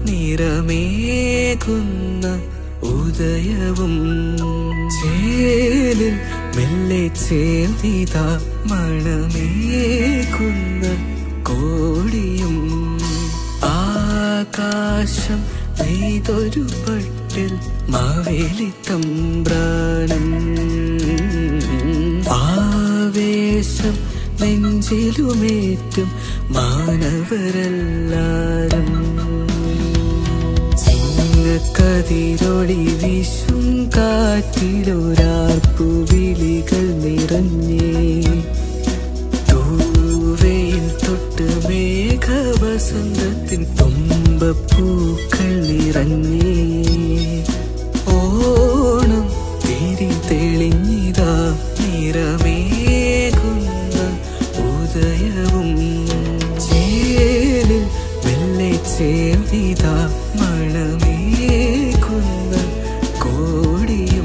നിറമേകുന്ന ഉദയവും ചേലിൽ മെല്ലെ ചേർന്നിത മണമേകുന്ന കോടിയും ആകാശം നെയ്തൊരു പട്ടിൽ മാവേലി തമ്പ്രാനും ആവേശം നെഞ്ചിലുമേറ്റും മാനവരെല്ലാരും ചിങ്ങക്കതിരൊളി വീശും കാറ്റിലൊരാർപ്പു വിളികൾ നിറഞ്ഞേ തൂവയിൽ തൊട്ട് മേഘവസന്തത്തിൻ തുമ്പപ്പൂക്കൾ നിറഞ്ഞേ ഓണം തിരി തെളിഞ്ഞിതാ നിറമേകുന്ന ഉദയവും ചേലിൽ മെല്ലെ ചേർന്നിതാ മണമേകുന്ന കോടിയും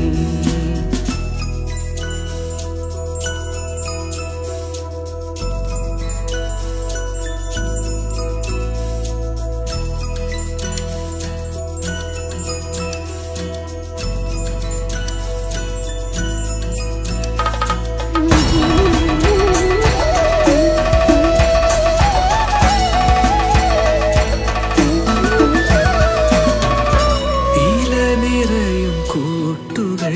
ഇല നിറയും കൂട്ടുകൾ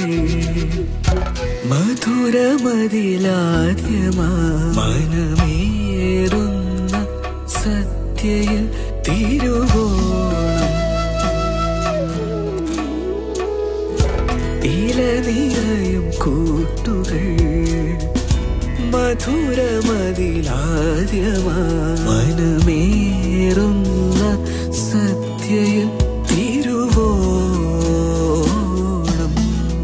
മധുരമതിലാദ്യമാ മനമേറുന്ന സത്യയിൽ തിരുവോണം ഇല നിറയും കൂട്ടുകൾ മധുരമതിലാദ്യമാ മനമേറുന്ന സത്യയിൽ തിരുവോണം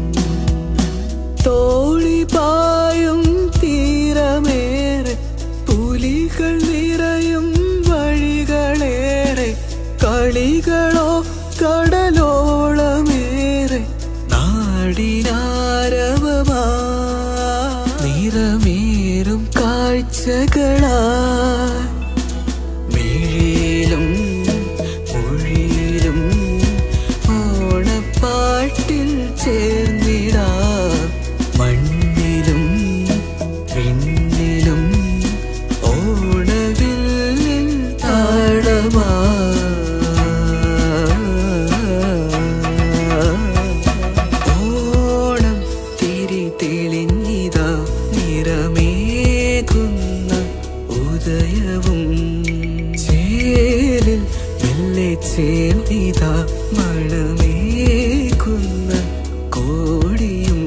തോളിപായും തീരമേറെ പുലികൾ നിറയും വഴികളേറെ കളികളോ കടലോളമേറെ നാടിനാരവമാ നിറമേറും കാഴ്ചകളാ മിഴിയിലും മൊഴിയിലും ഓണപ്പാട്ടിൽ ചേർന്നിടാ മണ്ണിലും വിണ്ണിലും ഓണവില്ലിൽ താളമാ ഓണം തിരി തെളിഞ്ഞിതാ നിറമേകുന്ന ഉദയവും ചേലിൽ മെല്ലെ ചേർന്നിതാ മണമേകുന്ന കോടിയും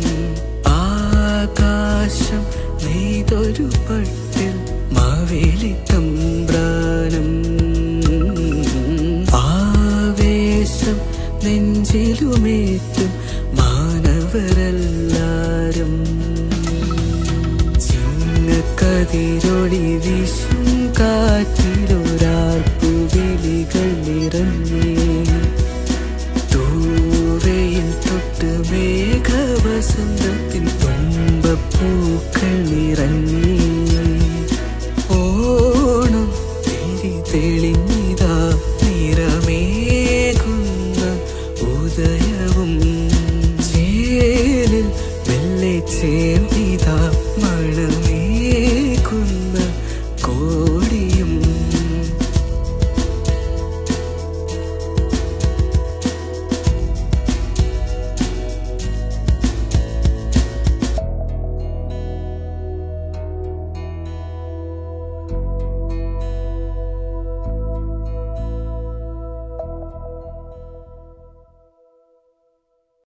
ആകാശം നെയ്തൊരു പട്ടിൽ മാവേലി തമ്പ്രാനും ആവേശം നെഞ്ചിലുമേറ്റും മാനവരെല്ലാരും ചിങ്ങക്കതിരൊളി വീശും കാറ്റിലൊരാർപ്പു വിളികൾ നിറഞ്ഞേ തൂവയിൽ തൊട്ട് മേഘവസന്തത്തിൻ തുമ്പപ്പൂക്കൾ നിറഞ്ഞേ ഓണം തിരി തെളിഞ്ഞ